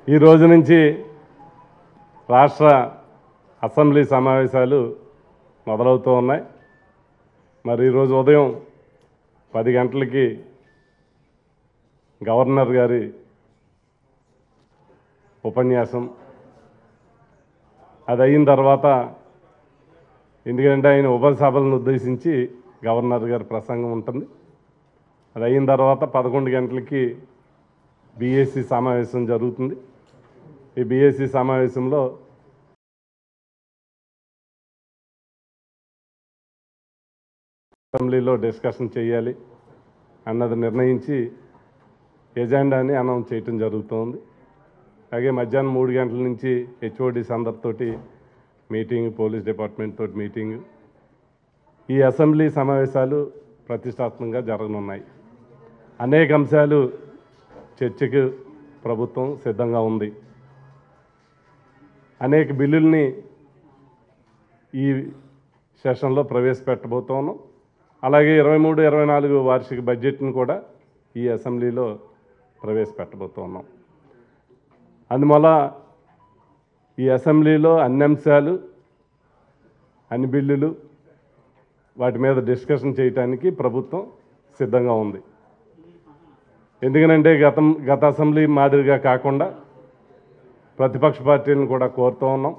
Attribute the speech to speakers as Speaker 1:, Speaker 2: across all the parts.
Speaker 1: ఈ రోజు నుంచి రాష్ట్ర అసెంబ్లీ సమావేశాలు మొదలవుతూ ఉన్నాయి మరి ఈరోజు ఉదయం పది గంటలకి గవర్నర్ గారి ఉపన్యాసం అది అయిన తర్వాత ఎందుకంటే ఆయన ఉభయ సభలను ఉద్దేశించి గవర్నర్ గారి ప్రసంగం ఉంటుంది అది అయిన తర్వాత పదకొండు గంటలకి బీఎస్సీ సమావేశం జరుగుతుంది ఈ బీఎస్సీ సమావేశంలో అసెంబ్లీలో డిస్కషన్ చేయాలి అన్నది నిర్ణయించి ఎజెండాని అనౌన్స్ చేయటం జరుగుతోంది అలాగే మధ్యాహ్నం మూడు గంటల నుంచి హెచ్ఓడిస్ అందరితోటి మీటింగ్ పోలీస్ డిపార్ట్మెంట్ తోటి మీటింగ్ ఈ అసెంబ్లీ సమావేశాలు ప్రతిష్టాత్మకంగా జరగనున్నాయి అనేక అంశాలు చర్చకు ప్రభుత్వం సిద్ధంగా ఉంది అనేక బిల్లుల్ని ఈ సెషన్లో ప్రవేశపెట్టబోతున్నాం అలాగే ఇరవై మూడు ఇరవై నాలుగు వార్షిక బడ్జెట్ను కూడా ఈ అసెంబ్లీలో ప్రవేశపెట్టబోతున్నాం అందువల్ల ఈ అసెంబ్లీలో అన్ని అంశాలు అన్ని బిల్లులు వాటి మీద డిస్కషన్ చేయడానికి ప్రభుత్వం సిద్ధంగా ఉంది ఎందుకనంటే గతం గత అసెంబ్లీ మాదిరిగా కాకుండా ప్రతిపక్ష పార్టీలను కూడా కోరుతూ ఉన్నాం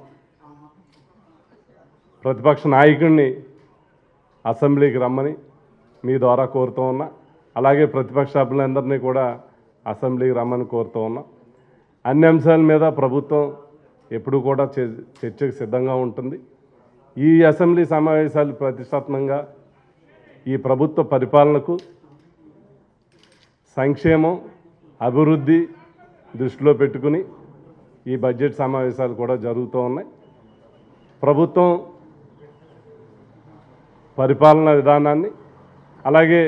Speaker 1: ప్రతిపక్ష నాయకుడిని అసెంబ్లీకి రమ్మని మీ ద్వారా కోరుతూ ఉన్నా అలాగే ప్రతిపక్ష సభ్యులందరినీ కూడా అసెంబ్లీకి రమ్మని కోరుతూ ఉన్నా అన్ని అంశాల మీద ప్రభుత్వం ఎప్పుడు కూడా చే- చర్చకు సిద్ధంగా ఉంటుంది ఈ అసెంబ్లీ సమావేశాలు ప్రతిష్టాత్మకంగా ఈ ప్రభుత్వ పరిపాలనకు సంక్షేమం అభివృద్ధి దృష్టిలో పెట్టుకుని ఈ బడ్జెట్ సమావేశాలు కూడా జరుగుతూ ఉన్నాయి ప్రభుత్వం పరిపాలనా విధానాన్ని అలాగే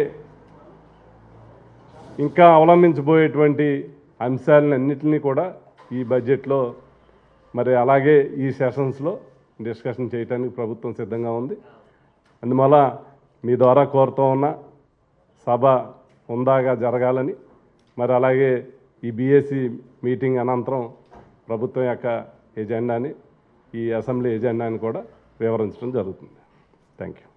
Speaker 1: ఇంకా అవలంబించబోయేటువంటి అంశాలను అన్నింటినీ కూడా ఈ బడ్జెట్లో మరి అలాగే ఈ సెషన్స్లో డిస్కషన్ చేయడానికి ప్రభుత్వం సిద్ధంగా ఉంది అందువల్ల మీ ద్వారా కోరుతూ ఉన్న సభ హుందాగా జరగాలని మరి అలాగే ఈ బీఎస్సీ మీటింగ్ అనంతరం ప్రభుత్వం యొక్క ఎజెండాని ఈ అసెంబ్లీ ఎజెండాని కూడా వివరించడం జరుగుతుంది థ్యాంక్ యూ